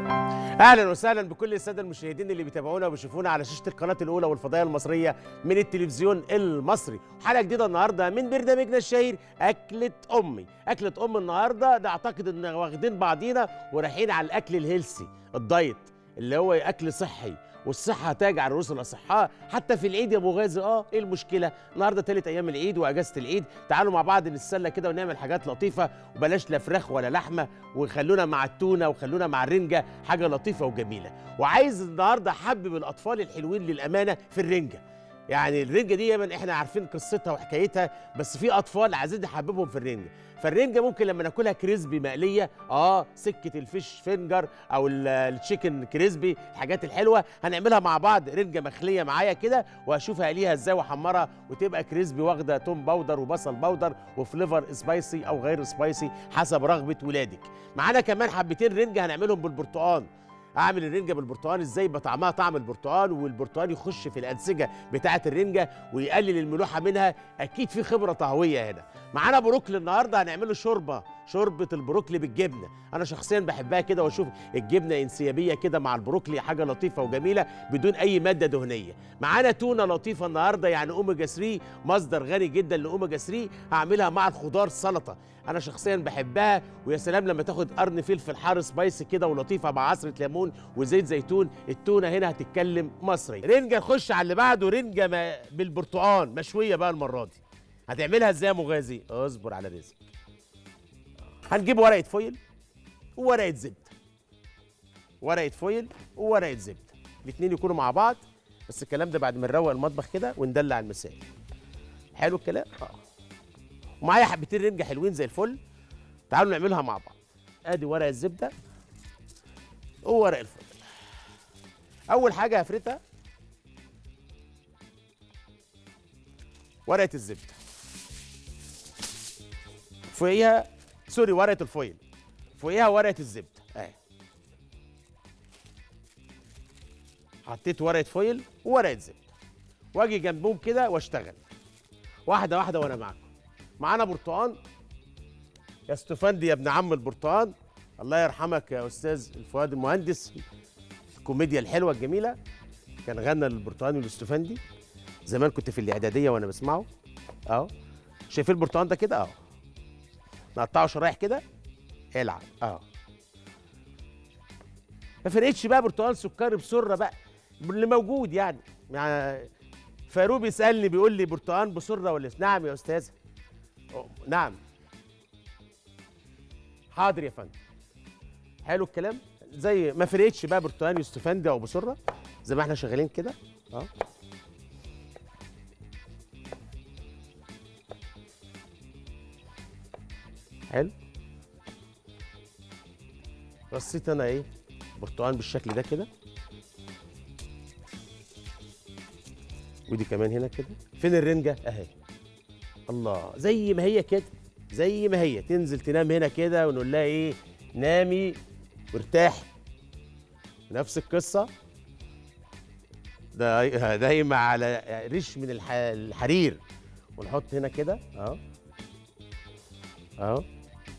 اهلا وسهلا بكل الساده المشاهدين اللي بيتابعونا وبيشوفونا على شاشه القناه الاولى والفضائيه المصريه من التلفزيون المصري حلقه جديده النهارده من برنامجنا الشهير اكله امي اكله ام النهارده ده اعتقد ان واخدين بعضينا ورايحين على الاكل الهيلسي الدايت اللي هو اكل صحي والصحة تاج على رؤوس الأصحاء حتى في العيد يا أبو غازي أه إيه المشكلة؟ النهاردة تالت أيام العيد وأجازة العيد تعالوا مع بعض نتسلى كده ونعمل حاجات لطيفة وبلاش لا فراخ ولا لحمة وخلونا مع التونة وخلونا مع الرنجة حاجة لطيفة وجميلة وعايز النهاردة أحبب الأطفال الحلوين للأمانة في الرنجة يعني الرنجة دي يمن احنا عارفين قصتها وحكايتها بس في اطفال عايزين نحببهم في الرنجة فالرنجة ممكن لما ناكلها كريسبي مقلية اه سكة الفيش فينجر او ال- التشيكن كريسبي الحاجات الحلوة هنعملها مع بعض رنجة مخلية معايا كده واشوفها ليها ازاي واحمرها وتبقى كريسبي واخدة توم باودر وبصل باودر وفليفر سبايسي او غير سبايسي حسب رغبة ولادك معانا كمان حبتين رنجة هنعملهم بالبرتقال اعمل الرنجه بالبرتقال ازاي يبقى طعمها طعم البرتقال والبرتقال يخش في الانسجه بتاعه الرنجه ويقلل الملوحه منها اكيد في خبره طهويه هنا معانا بروكلي النهارده هنعمله شوربه شوربه البروكلي بالجبنه انا شخصيا بحبها كده واشوف الجبنه انسيابيه كده مع البروكلي حاجه لطيفه وجميله بدون اي ماده دهنيه معانا تونه لطيفه النهارده يعني اوميجا 3 مصدر غني جدا لاوميجا 3 هعملها مع الخضار سلطه انا شخصيا بحبها ويا سلام لما تاخد قرن فلفل حار سبايسي كده ولطيفه مع عصره ليمون وزيت زيتون التونه هنا هتتكلم مصري رنجه نخش على اللي بعده رنجه ما بالبرتقال مشويه بقى المره دي هتعملها ازاي يا مغازي اصبر على رزق هنجيب ورقه فويل وورقه زبده ورقه فويل وورقه زبده الاثنين يكونوا مع بعض بس الكلام ده بعد ما نروق المطبخ كده وندلع المسائل حلو الكلام اه ومعايا حبتين رنجه حلوين زي الفل تعالوا نعملها مع بعض ادي ورق الزبده وورق الفل اول حاجه هفردها ورقه الزبده فوقيها سوري ورقه الفويل فوقيها ورقه الزبده اهي حطيت ورقه فويل وورقه زبده واجي جنبهم كده واشتغل واحده واحده وانا معاكم معانا برتقان يا استفندي يا ابن عم البرتقان الله يرحمك يا استاذ الفؤاد المهندس الكوميديا الحلوه الجميله كان غنى البرتقان والاستفندي زمان كنت في الاعداديه وانا بسمعه اهو شايفين البرتقان ده كده اهو نقطعه شرايح كده العب اهو ما فرقتش بقى برتقال سكري بسره بقى اللي موجود يعني يعني فاروق بيسالني بيقول لي برتقان بسره ولا نعم يا استاذ أوه، نعم حاضر يا فندم حلو الكلام زي ما فرقتش بقى برتقان يستفندي او بسره زي ما احنا شغالين كده اه حلو رصيت انا ايه برتقان بالشكل ده كده ودي كمان هنا كده فين الرنجه اهي الله زي ما هي كده زي ما هي تنزل تنام هنا كده ونقول لها ايه نامي وارتاحي نفس القصه ده دايما على ريش من الح- الحرير ونحط هنا كده اهو اهو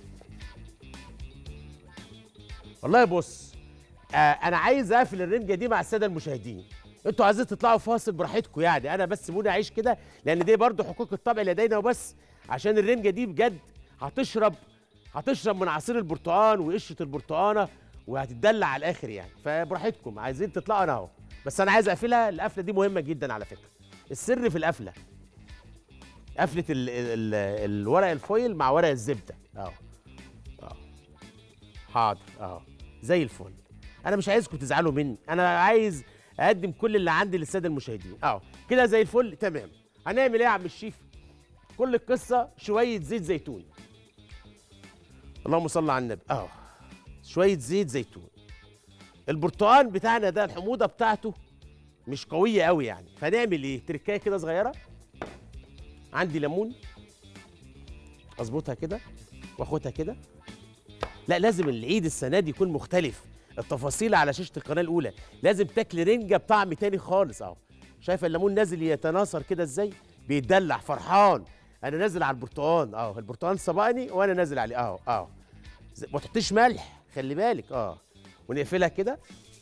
والله بص آه انا عايز اقفل الرنجه دي مع الساده المشاهدين انتوا عايزين تطلعوا فاصل براحتكم يعني انا بس سيبوني اعيش كده لان دي برضو حقوق الطبع لدينا وبس عشان الرنجه دي بجد هتشرب هتشرب من عصير البرتقال وقشره البرتقانه وهتتدلع على الاخر يعني فبراحتكم عايزين تطلعوا انا اهو بس انا عايز اقفلها القفله دي مهمه جدا على فكره السر في القفله قفله ال ال الورق الفويل مع ورق الزبده اهو اهو حاضر اهو زي الفل انا مش عايزكم تزعلوا مني انا عايز اقدم كل اللي عندي للساده المشاهدين اهو كده زي الفل تمام هنعمل ايه يا عم الشيف كل القصه شويه زيت زيتون اللهم صل على النبي اهو شويه زيت زيتون البرتقال بتاعنا ده الحموضه بتاعته مش قويه قوي يعني فنعمل ايه تركايه كده صغيره عندي ليمون اظبطها كده واخدها كده لا لازم العيد السنه دي يكون مختلف التفاصيل على شاشه القناه الاولى لازم تاكل رنجه بطعم تاني خالص اهو شايف الليمون نازل يتناثر كده ازاي بيتدلع فرحان انا نازل على البرتقال اه البرتقال سبقني وانا نازل عليه اهو اهو زي- ما تحطيش ملح خلي بالك اه ونقفلها كده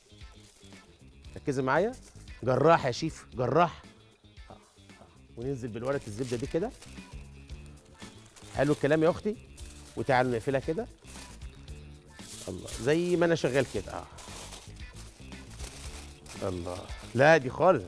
ركزي معايا جراح يا شيف جراح آه، آه. وننزل بالورقه الزبده دي كده حلو الكلام يا اختي وتعالوا نقفلها كده الله زي ما انا شغال كده اه الله لا دي خالص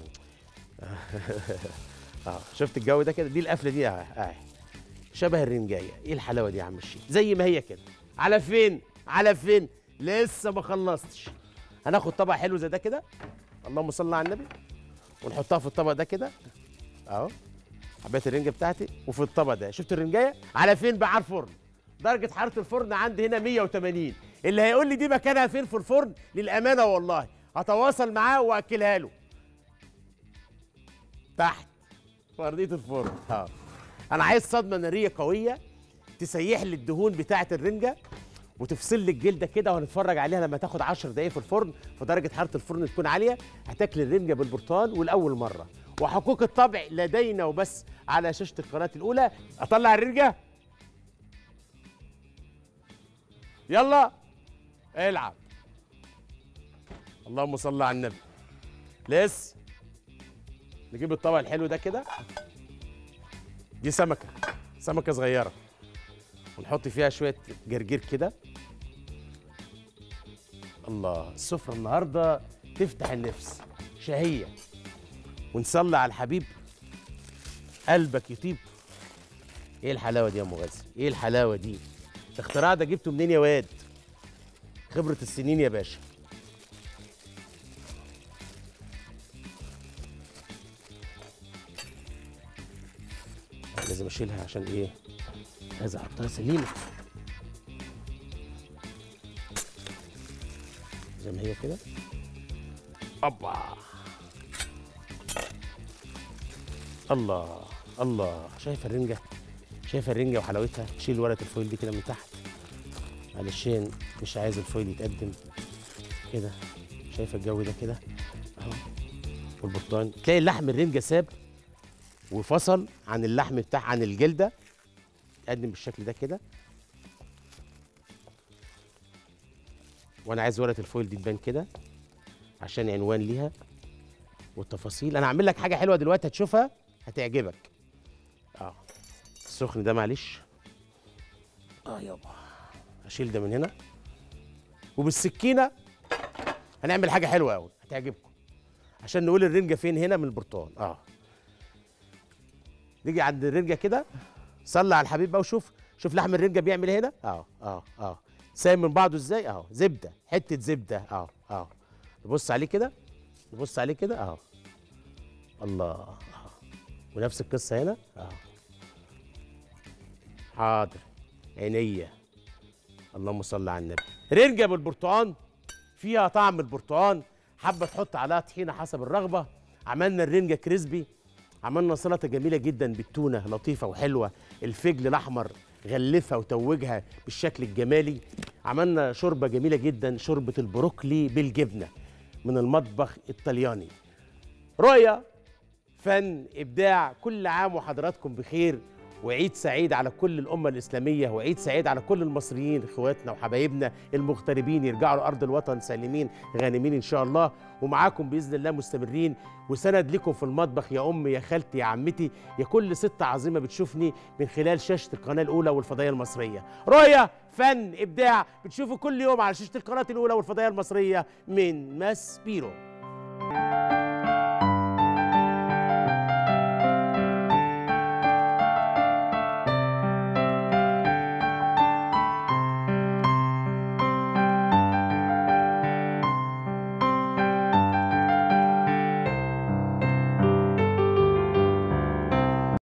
اه شفت الجو ده كده دي القفله دي اه, آه. شبه الرنجايه ايه الحلاوه دي يا عم الشيخ زي ما هي كده على فين على فين لسه ما خلصتش هناخد طبق حلو زي ده كده اللهم صل على النبي ونحطها في الطبق ده كده اهو حبايه الرنجه بتاعتي وفي الطبق ده شفت الرنجايه على فين بقى على الفرن درجه حراره الفرن عندي هنا 180 اللي هيقول لي دي مكانها فين في الفرن للامانه والله هتواصل معاه واكلها له تحت في ارضيه الفرن اه انا عايز صدمه ناريه قويه تسيح لي الدهون بتاعه الرنجه وتفصل لي الجلده كده وهنتفرج عليها لما تاخد 10 دقايق في الفرن فدرجه حراره الفرن تكون عاليه هتاكل الرنجه بالبرتقال والاول مره وحقوق الطبع لدينا وبس على شاشه القناه الاولى اطلع الرنجه يلا العب اللهم صل على النبي لسه نجيب الطبق الحلو ده كده دي سمكه سمكه صغيره ونحط فيها شويه جرجير كده الله السفره النهارده تفتح النفس شهيه ونصلي على الحبيب قلبك يطيب ايه الحلاوه دي يا ام غازي ايه الحلاوه دي الاختراع ده جبته منين يا واد خبره السنين يا باشا لازم اشيلها عشان ايه عايز احطها سليمه زي ما هي كده اوبا الله الله شايف الرنجه شايف الرنجه وحلاوتها تشيل ورقه الفويل دي كده من تحت علشان مش عايز الفويل يتقدم كده شايف الجو ده كده اهو والبرتقال تلاقي اللحم الرنجه ساب وفصل عن اللحم بتاع عن الجلده يقدم بالشكل ده كده وانا عايز ورقه الفويل دي تبان كده عشان عنوان ليها والتفاصيل انا هعمل لك حاجه حلوه دلوقتي هتشوفها هتعجبك اه السخن ده معلش اه يابا اشيل ده من هنا وبالسكينه هنعمل حاجه حلوه قوي هتعجبكم عشان نقول الرنجه فين هنا من البرتقال اه نيجي عند الرنجه كده صلي على الحبيب بقى وشوف شوف لحم الرنجه بيعمل إيه هنا اه اه اه سايم من بعضه ازاي اهو زبده حته زبده اه اه نبص عليه كده نبص عليه كده اهو الله آه. ونفس القصه هنا اه حاضر عينيا اللهم صل على النبي رنجه بالبرتقال فيها طعم البرتقال حابه تحط عليها طحينه حسب الرغبه عملنا الرنجه كريسبي عملنا سلطه جميله جدا بالتونه لطيفه وحلوه الفجل الاحمر غلفها وتوجها بالشكل الجمالي عملنا شوربه جميله جدا شوربه البروكلي بالجبنه من المطبخ الطلياني رؤيه فن ابداع كل عام وحضراتكم بخير وعيد سعيد على كل الأمة الإسلامية وعيد سعيد على كل المصريين إخواتنا وحبايبنا المغتربين يرجعوا لأرض الوطن سالمين غانمين إن شاء الله ومعاكم بإذن الله مستمرين وسند لكم في المطبخ يا أمي يا خالتي يا عمتي يا كل ست عظيمة بتشوفني من خلال شاشة القناة الأولى والفضائية المصرية رؤية فن إبداع بتشوفوا كل يوم على شاشة القناة الأولى والفضائية المصرية من ماس بيرو